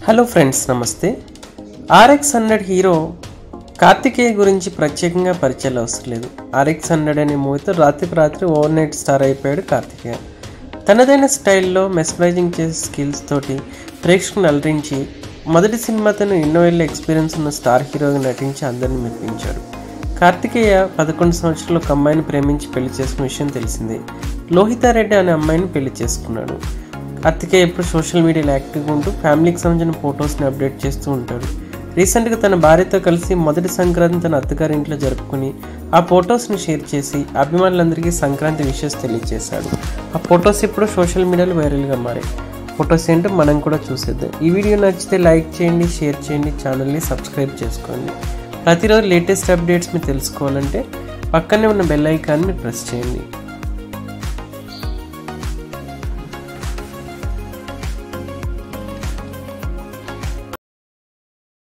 hello friends namaste RX hundred hero Karthikeya గురించి ప్రత్యేకంగా పరిచయాలు అవసరం లేదు ఆర్ఎక్స్ హండ్రెడ్ అనే మూవీతో రాత్రికి రాత్రి ఓవర్ నైట్ స్టార్ అయిపోయాడు కార్తికేయ తనదైన స్టైల్లో మెస్మరైజింగ్ చేసే స్కిల్స్ తోటి ప్రేక్షకులను అలరించి మొదటి సినిమాతోనే ఎన్నో ఏళ్ళ ఎక్స్పీరియన్స్ ఉన్న స్టార్ హీరోగా నటించి అందరిని మెప్పించాడు కార్తికేయ పదకొండు సంవత్సరాలు ఒక అమ్మాయిని ప్రేమించి పెళ్లి చేసుకున్న విషయం తెలిసిందే లోహితారెడ్డి అనే అమ్మాయిని పెళ్లి చేసుకున్నాడు కార్తికేయ ఎప్పుడు సోషల్ మీడియాలో యాక్టివ్గా ఉంటూ ఫ్యామిలీకి సంబంధించిన ఫొటోస్ని అప్డేట్ చేస్తూ ఉంటాడు రీసెంట్గా తన భార్యతో కలిసి మొదటి సంక్రాంతి తన అత్తగారి ఇంట్లో జరుపుకుని ఆ ఫొటోస్ని షేర్ చేసి అభిమానులందరికీ సంక్రాంతి విషయస్ తెలియజేశాడు ఆ ఫొటోస్ ఇప్పుడు సోషల్ మీడియాలో వైరల్గా మారాయి ఫొటోస్ ఏంటో మనం కూడా చూసేద్దాం ఈ వీడియో నచ్చితే లైక్ చేయండి షేర్ చేయండి ఛానల్ని సబ్స్క్రైబ్ చేసుకోండి ప్రతిరోజు లేటెస్ట్ అప్డేట్స్ మీరు తెలుసుకోవాలంటే పక్కనే ఉన్న బెల్ ఐకాన్ని మీరు ప్రెస్ చేయండి